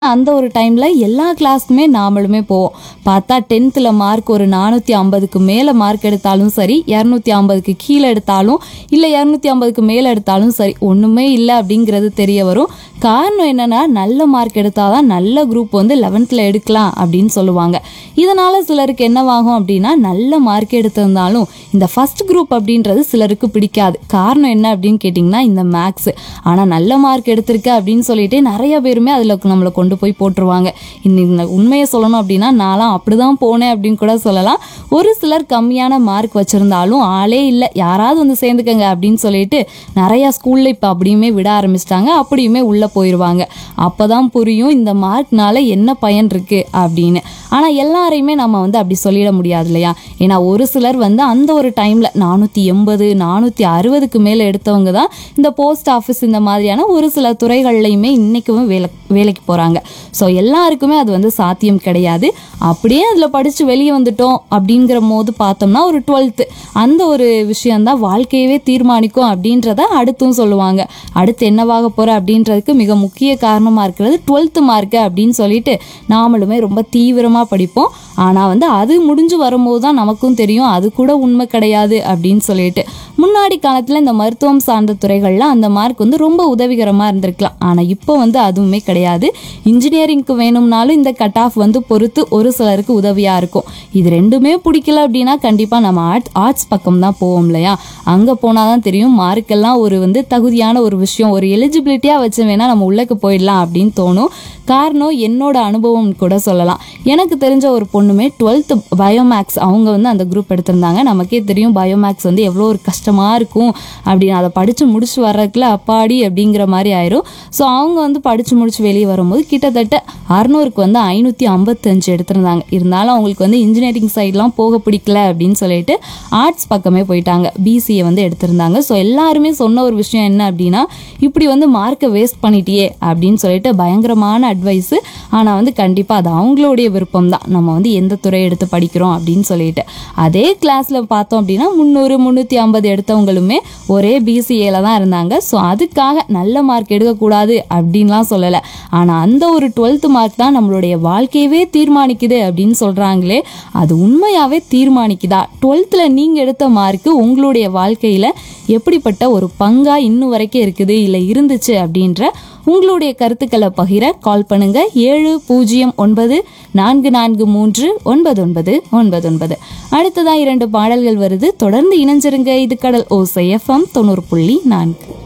அந்த ஒரு டைமில் எல்லா கிளாஸ்க்குமே நாமளுமே போவோம் பார்த்தா டென்த்தில் மார்க் ஒரு நானூற்றி ஐம்பதுக்கு மேலே மார்க் எடுத்தாலும் சரி இரநூத்தி ஐம்பதுக்கு கீழே எடுத்தாலும் இல்லை இரநூத்தி ஐம்பதுக்கு மேலே எடுத்தாலும் சரி ஒன்றுமே இல்லை அப்படிங்கிறது தெரிய வரும் காரணம் என்னன்னா நல்ல மார்க் எடுத்தால் தான் நல்ல குரூப் வந்து லெவன்த்தில் எடுக்கலாம் அப்படின்னு சொல்லுவாங்க இதனால் சிலருக்கு என்னவாகும் அப்படின்னா நல்ல மார்க் எடுத்திருந்தாலும் இந்த ஃபர்ஸ்ட் குரூப் அப்படின்றது சிலருக்கு பிடிக்காது காரணம் என்ன அப்படின்னு கேட்டிங்கன்னா இந்த மேக்ஸ் ஆனால் நல்ல மார்க் எடுத்திருக்க அப்படின்னு சொல்லிட்டு நிறைய பேருமே அதில் நம்மளை கொண்டு போய் போட்டுருவாங்க இந்த உண்மையை சொல்லணும் அப்படின்னா நான்லாம் அப்படிதான் போனேன் அப்படின்னு கூட சொல்லலாம் ஒரு சிலர் கம்மியான மார்க் வச்சுருந்தாலும் ஆளே இல்லை யாராவது வந்து சேர்ந்துக்கங்க அப்படின்னு சொல்லிட்டு நிறையா ஸ்கூலில் இப்போ அப்படியுமே விட ஆரம்பிச்சிட்டாங்க அப்படியுமே உள்ளே போயிடுவாங்க அப்போ தான் புரியும் இந்த மார்க்னால என்ன பயன் இருக்குது அப்படின்னு ஆனால் எல்லாரையுமே நம்ம வந்து அப்படி சொல்லிட முடியாது இல்லையா ஏன்னா ஒரு சிலர் வந்து அந்த ஒரு டைமில் நானூற்றி எண்பது நானூற்றி அறுபதுக்கு மேலே எடுத்தவங்க தான் இந்த போஸ்ட் ஆஃபீஸ் இந்த மாதிரியான ஒரு சில துறைகள்லையுமே இன்றைக்குமே வேலை வேலைக்கு போகிறாங்க ஸோ எல்லாருக்குமே அது வந்து சாத்தியம் கிடையாது அப்படியே அதில் படித்து வெளியே வந்துட்டோம் அப்படிங்கிற போது பார்த்தோம்னா ஒரு டுவெல்த்து அந்த ஒரு விஷயந்தான் வாழ்க்கையவே தீர்மானிக்கும் அப்படின்றத அடுத்தும் சொல்லுவாங்க அடுத்து என்னவாக போகிற அப்படின்றதுக்கு மிக முக்கிய காரணமாக இருக்கிறது டுவெல்த்து மார்க்கு அப்படின்னு சொல்லிட்டு நாமளுமே ரொம்ப தீவிரமாக படிப்போம் ஆனால் வந்து அது முடிஞ்சு வரும்போது தான் நமக்கும் தெரியும் அது கூட உண்மை கிடையாது அப்படின்னு சொல்லிட்டு முன்னாடி காலத்தில் இந்த மருத்துவம் சார்ந்த துறைகளில் அந்த மார்க் வந்து ரொம்ப உதவிகரமாக இருந்திருக்கலாம் ஆனால் இப்போ வந்து அதுவுமே கிடையாது இன்ஜினியரிங்க்கு வேணும்னாலும் இந்த கட் ஆஃப் வந்து பொறுத்து ஒரு சிலருக்கு உதவியாக இருக்கும் இது ரெண்டுமே பிடிக்கல அப்படின்னா கண்டிப்பாக நம்ம ஆர்ட்ஸ் ஆர்ட்ஸ் பக்கம் தான் போவோம் இல்லையா அங்கே போனால் தான் தெரியும் மார்க்கெல்லாம் ஒரு வந்து தகுதியான ஒரு விஷயம் ஒரு எலிஜிபிலிட்டியாக வச்சு வேணால் நம்ம உள்ளக்கு போயிடலாம் அப்படின்னு தோணும் காரணம் என்னோட அனுபவம் கூட சொல்லலாம் எனக்கு தெரிஞ்ச ஒரு பொண்ணுமே டுவெல்த்து பயோமேக்ஸ் அவங்க வந்து அந்த குரூப் எடுத்திருந்தாங்க நமக்கே தெரியும் பயோமேக்ஸ் வந்து எவ்வளோ ஒரு கஷ்டமாக இருக்கும் அப்படின்னு அதை படித்து முடிச்சு வர்றதுக்குள்ள அப்பாடி அப்படிங்கிற மாதிரி ஆயிரும் ஸோ அவங்க வந்து படித்து முடிச்சு வெளியே வரும்போது கிட்டத்தட்ட அறநூறுக்கு வந்து ஐநூற்றி ஐம்பத்தஞ்சு எடுத்திருந்தாங்க இருந்தாலும் அவங்களுக்கு வந்து இன்ஜினியரிங் சைட்லாம் போக பிடிக்கல அப்படின்னு சொல்லிட்டு ஆர்ட்ஸ் பக்கமே போயிட்டாங்க பிசிஏ வந்து எடுத்திருந்தாங்க ஸோ எல்லாருமே சொன்ன ஒரு விஷயம் என்ன அப்படின்னா இப்படி வந்து மார்க்கை வேஸ்ட் பண்ணிட்டியே அப்படின்னு சொல்லிட்டு பயங்கரமான அட்வைஸு ஆனால் வந்து கண்டிப்பாக அது அவங்களுடைய விருப்பம் தான் நம்ம வந்து எந்த துறை எடுத்து படிக்கிறோம் அப்படின்னு சொல்லிட்டு அதே கிளாஸில் பார்த்தோம் அப்படின்னா முந்நூறு முந்நூற்றி ஐம்பது எடுத்தவங்களுமே ஒரே பிசிஏல தான் இருந்தாங்க ஸோ அதுக்காக நல்ல மார்க் எடுக்கக்கூடாது அப்படின்லாம் சொல்லலை ஆனால் அந்த ஒரு டுவெல்த்து மார்க் தான் நம்மளுடைய வாழ்க்கையவே தீர்மானிக்குது அப்படின்னு சொல்கிறாங்களே அது உண்மையாகவே தீர்மானிக்குதா டுவெல்த்தில் நீங்கள் எடுத்த மார்க்கு உங்களுடைய வாழ்க்கையில் எப்படிப்பட்ட ஒரு பங்காக இன்னும் வரைக்கும் இருக்குது இல்லை இருந்துச்சு அப்படின்ற உங்களுடைய கருத்துக்களை பகிர கால் பண்ணுங்க ஏழு பூஜ்ஜியம் ஒன்பது நான்கு நான்கு மூன்று ஒன்பது ஒன்பது ஒன்பது ஒன்பது அடுத்ததா இரண்டு பாடல்கள் வருது தொடர்ந்து இணைஞ்சிருங்க இது கடல் ஓசை எஃப்எம் தொண்ணூறு புள்ளி நான்கு